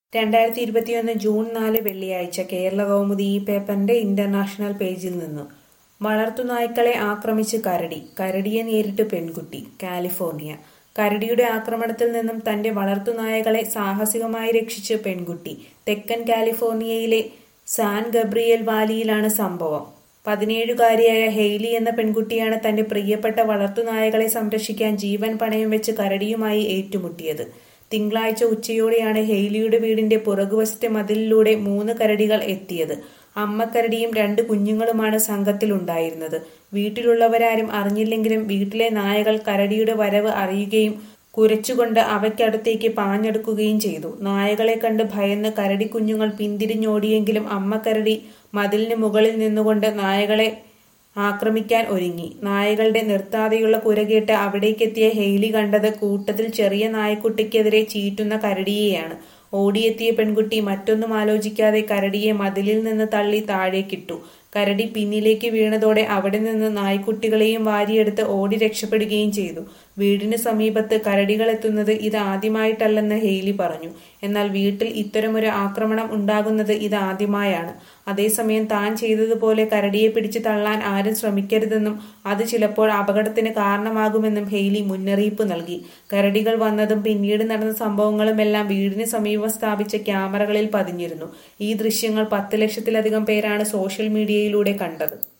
രണ്ടായിരത്തി ഇരുപത്തിയൊന്ന് ജൂൺ നാല് വെള്ളിയാഴ്ച കേരളകൗമുദി ഈ പേപ്പറിന്റെ ഇന്റർനാഷണൽ പേജിൽ നിന്നു വളർത്തുനായ്ക്കളെ ആക്രമിച്ച് കരടി കരടിയെ നേരിട്ട് പെൺകുട്ടി കാലിഫോർണിയ കരടിയുടെ ആക്രമണത്തിൽ നിന്നും തന്റെ വളർത്തുനായകളെ സാഹസികമായി രക്ഷിച്ച് പെൺകുട്ടി തെക്കൻ കാലിഫോർണിയയിലെ സാൻ ഗബ്രിയേൽ വാലിയിലാണ് സംഭവം പതിനേഴുകാരിയായ ഹെയ്ലി എന്ന പെൺകുട്ടിയാണ് തന്റെ പ്രിയപ്പെട്ട വളർത്തുനായകളെ സംരക്ഷിക്കാൻ ജീവൻ പണയം വെച്ച് കരടിയുമായി ഏറ്റുമുട്ടിയത് തിങ്കളാഴ്ച ഉച്ചയോടെയാണ് ഹെയ്ലിയുടെ വീടിന്റെ പുറകുവശത്തെ മതിലിലൂടെ മൂന്ന് കരടികൾ എത്തിയത് അമ്മക്കരടിയും രണ്ട് കുഞ്ഞുങ്ങളുമാണ് സംഘത്തിലുണ്ടായിരുന്നത് വീട്ടിലുള്ളവരാരും അറിഞ്ഞില്ലെങ്കിലും വീട്ടിലെ നായകൾ കരടിയുടെ വരവ് അറിയുകയും കുരച്ചുകൊണ്ട് അവയ്ക്കടുത്തേക്ക് പാഞ്ഞെടുക്കുകയും ചെയ്തു നായകളെ കണ്ട് ഭയന്ന് കരടി കുഞ്ഞുങ്ങൾ പിന്തിരിഞ്ഞോടിയെങ്കിലും അമ്മക്കരടി മതിലിന് മുകളിൽ നിന്നുകൊണ്ട് നായകളെ ആക്രമിക്കാൻ ഒരുങ്ങി നായകളുടെ നിർത്താതെയുള്ള കുരകേട്ട് അവിടേക്കെത്തിയ ഹെയ്ലി കണ്ടത് കൂട്ടത്തിൽ ചെറിയ നായക്കുട്ടിക്കെതിരെ ചീറ്റുന്ന കരടിയെയാണ് ഓടിയെത്തിയ പെൺകുട്ടി മറ്റൊന്നും ആലോചിക്കാതെ കരടിയെ മതിലിൽ നിന്ന് തള്ളി താഴേക്കിട്ടു കരടി പിന്നിലേക്ക് വീണതോടെ അവിടെ നിന്ന് നായ്ക്കുട്ടികളെയും വാരിയെടുത്ത് ഓടി രക്ഷപ്പെടുകയും ചെയ്തു വീടിന് സമീപത്ത് കരടികൾ എത്തുന്നത് ഇത് ആദ്യമായിട്ടല്ലെന്ന് ഹെയ്ലി പറഞ്ഞു എന്നാൽ വീട്ടിൽ ഇത്തരമൊരു ആക്രമണം ഉണ്ടാകുന്നത് ഇത് ആദ്യമായാണ് അതേസമയം താൻ ചെയ്തതുപോലെ കരടിയെ പിടിച്ചു തള്ളാൻ ആരും ശ്രമിക്കരുതെന്നും അത് ചിലപ്പോൾ അപകടത്തിന് കാരണമാകുമെന്നും ഹെയ്ലി മുന്നറിയിപ്പ് നൽകി കരടികൾ വന്നതും പിന്നീട് നടന്ന സംഭവങ്ങളുമെല്ലാം വീടിന് സമീപം സ്ഥാപിച്ച ക്യാമറകളിൽ പതിഞ്ഞിരുന്നു ഈ ദൃശ്യങ്ങൾ പത്ത് ലക്ഷത്തിലധികം പേരാണ് സോഷ്യൽ മീഡിയയിലൂടെ കണ്ടത്